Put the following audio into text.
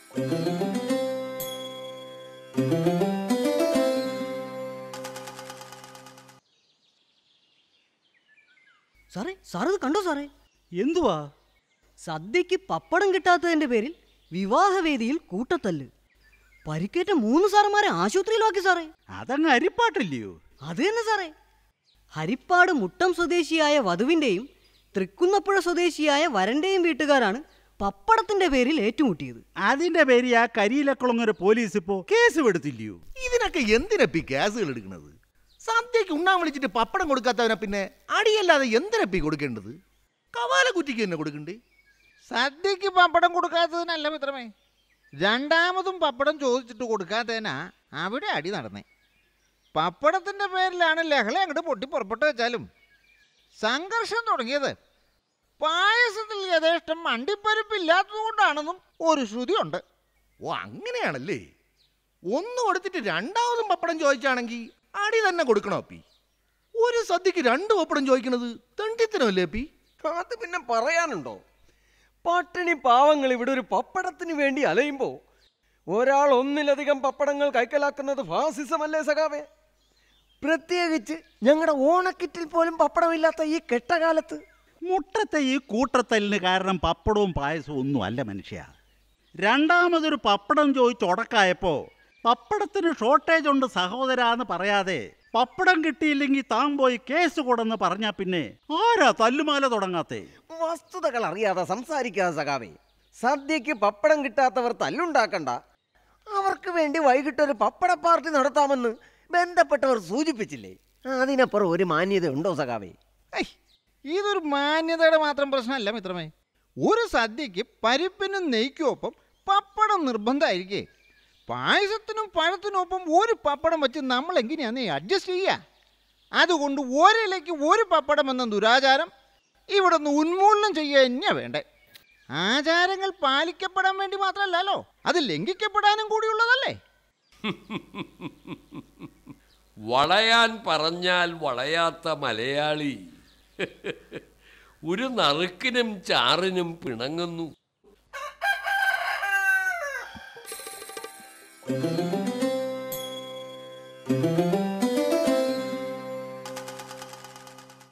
സാറേ സാറത് കണ്ടോ സാറേ എന്തുവാ സദ്യക്ക് പപ്പടം കിട്ടാത്തതിന്റെ പേരിൽ വിവാഹവേദിയിൽ കൂട്ടത്തല്ല് പരിക്കേറ്റ മൂന്ന് സാറന്മാരെ ആശുപത്രിയിലാക്കി സാറേ അതങ്ങ് അരിപ്പാട്ടില്ലയോ അത് തന്നെ സാറേ ഹരിപ്പാട് മുട്ടം സ്വദേശിയായ വധുവിന്റെയും തൃക്കുന്നപ്പുഴ സ്വദേശിയായ വരന്റെയും വീട്ടുകാരാണ് പപ്പടത്തിന്റെ പേരിൽ ഏറ്റുമുട്ടിയത് അതിന്റെ പേര് ആ കരിയിലക്കുളങ്ങര പോലീസ് ഇപ്പോ കേസ് എടുത്തില്ലയോ ഇതിനൊക്കെ എന്തിനപ്പി കേസുകൾ എടുക്കുന്നത് സദ്യക്ക് ഉണ്ണാൻ വിളിച്ചിട്ട് പപ്പടം കൊടുക്കാത്തവനെ പിന്നെ അടിയല്ലാതെ എന്തിനപ്പി കൊടുക്കേണ്ടത് കവാല കുറ്റിക്ക് തന്നെ കൊടുക്കണ്ടേ സദ്യക്ക് പപ്പടം കൊടുക്കാത്തതിനല്ല മിത്രമേ രണ്ടാമതും പപ്പടം ചോദിച്ചിട്ട് കൊടുക്കാത്തതിനാ അവിടെ അടി നടന്നേ പപ്പടത്തിന്റെ പേരിലാണ് ലഹള അങ്ങോട്ട് പൊട്ടി പുറപ്പെട്ട് വെച്ചാലും സംഘർഷം തുടങ്ങിയത് പായസത്തിൽ യഥേഷ്ടം അണ്ടിപ്പരിപ്പില്ലാത്തതുകൊണ്ടാണെന്നും ഒരു ശ്രുതിയുണ്ട് ഓ അങ്ങനെയാണല്ലേ ഒന്ന് കൊടുത്തിട്ട് രണ്ടാമതും പപ്പടം ചോദിച്ചാണെങ്കിൽ അടി തന്നെ കൊടുക്കണോ അപ്പി ഒരു സദ്യക്ക് രണ്ട് പപ്പടം ചോദിക്കണത് തണ്ടിത്തനമല്ലേ അപ്പി അത് പിന്നെ പറയാനുണ്ടോ പട്ടിണി പാവങ്ങൾ ഇവിടെ ഒരു പപ്പടത്തിന് വേണ്ടി അലയുമ്പോൾ ഒരാൾ ഒന്നിലധികം പപ്പടങ്ങൾ കൈക്കലാക്കുന്നത് ഫാസിസമല്ലേ സഖാവേ പ്രത്യേകിച്ച് ഞങ്ങളുടെ ഓണക്കിറ്റിൽ പോലും പപ്പടമില്ലാത്ത ഈ കെട്ടകാലത്ത് മുട്ടത്തെ ഈ കൂട്ടത്തലിന് കാരണം പപ്പടവും പായസവും ഒന്നും അല്ല മനുഷ്യ രണ്ടാമതൊരു പപ്പടം ചോദിച്ച് ഉടക്കായപ്പോ പപ്പടത്തിന് ഷോർട്ടേജ് ഉണ്ട് സഹോദരാന്ന് പറയാതെ പപ്പടം കിട്ടിയില്ലെങ്കിൽ താൻ പോയി കേസ് കൊടെന്ന് പറഞ്ഞാ പിന്നെ ആരാ തല്ലുമാല തുടങ്ങാത്തേ വസ്തുതകൾ അറിയാതെ സംസാരിക്കാതെ സഖാവേ സദ്യക്ക് പപ്പടം കിട്ടാത്തവർ തല്ലുണ്ടാക്കണ്ട അവർക്ക് വേണ്ടി വൈകിട്ട് ഒരു പപ്പട പാർട്ടി നടത്താമെന്ന് ബന്ധപ്പെട്ടവർ സൂചിപ്പിച്ചില്ലേ അതിനപ്പുറം ഒരു മാന്യത ഉണ്ടോ സഖാവേ ഐ, ഇതൊരു മാന്യതയുടെ മാത്രം പ്രശ്നമല്ല മിത്രമേ ഒരു സദ്യക്ക് പരിപ്പിനും നെയ്ക്കൊപ്പം പപ്പടം നിർബന്ധമായിരിക്കേ പായസത്തിനും പഴത്തിനൊപ്പം ഒരു പപ്പടം വെച്ച് നമ്മൾ എങ്ങനെയാന്ന് അഡ്ജസ്റ്റ് ചെയ്യുക അതുകൊണ്ട് ഒരിലയ്ക്ക് ഒരു പപ്പടം എന്ന ദുരാചാരം ഇവിടെ നിന്ന് ഉന്മൂലനം ചെയ്യുക തന്നെയാ വേണ്ടേ ആചാരങ്ങൾ പാലിക്കപ്പെടാൻ വേണ്ടി മാത്രമല്ലല്ലോ അത് ലംഘിക്കപ്പെടാനും കൂടിയുള്ളതല്ലേ വളയാൻ പറഞ്ഞാൽ വളയാത്ത മലയാളി ഒരു നറുക്കിനും ചാറിനും പിണങ്ങുന്നു